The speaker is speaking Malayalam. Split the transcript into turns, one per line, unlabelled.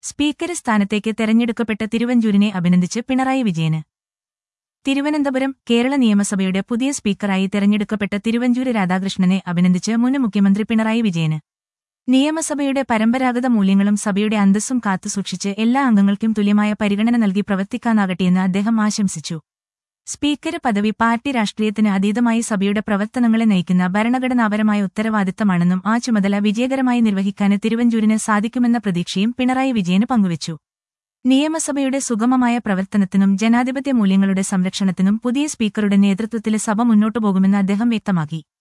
സ്പീക്കർ സ്ഥാനത്തേക്ക് തെരഞ്ഞെടുക്കപ്പെട്ട തിരുവഞ്ചൂരിനെ അഭിനന്ദിച്ച് പിണറായി വിജയന് തിരുവനന്തപുരം കേരള നിയമസഭയുടെ പുതിയ സ്പീക്കറായി തെരഞ്ഞെടുക്കപ്പെട്ട തിരുവഞ്ചൂര് രാധാകൃഷ്ണനെ അഭിനന്ദിച്ച് മുൻ മുഖ്യമന്ത്രി പിണറായി വിജയന് നിയമസഭയുടെ പരമ്പരാഗത മൂല്യങ്ങളും സഭയുടെ അന്തസ്സും കാത്തുസൂക്ഷിച്ച് എല്ലാ അംഗങ്ങൾക്കും തുല്യമായ പരിഗണന നൽകി പ്രവർത്തിക്കാനാകട്ടെയെന്ന് അദ്ദേഹം ആശംസിച്ചു സ്പീക്കർ പദവി പാർട്ടി രാഷ്ട്രീയത്തിന് അതീതമായി സഭയുടെ പ്രവർത്തനങ്ങളെ നയിക്കുന്ന ഭരണഘടനാപരമായ ഉത്തരവാദിത്തമാണെന്നും ആ ചുമതല വിജയകരമായി നിർവഹിക്കാന് തിരുവഞ്ചൂരിന് സാധിക്കുമെന്ന പ്രതീക്ഷയും പിണറായി വിജയന് പങ്കുവച്ചു നിയമസഭയുടെ സുഗമമായ പ്രവർത്തനത്തിനും ജനാധിപത്യ മൂല്യങ്ങളുടെ സംരക്ഷണത്തിനും പുതിയ സ്പീക്കറുടെ നേതൃത്വത്തിൽ സഭ മുന്നോട്ടു പോകുമെന്ന് അദ്ദേഹം വ്യക്തമാക്കി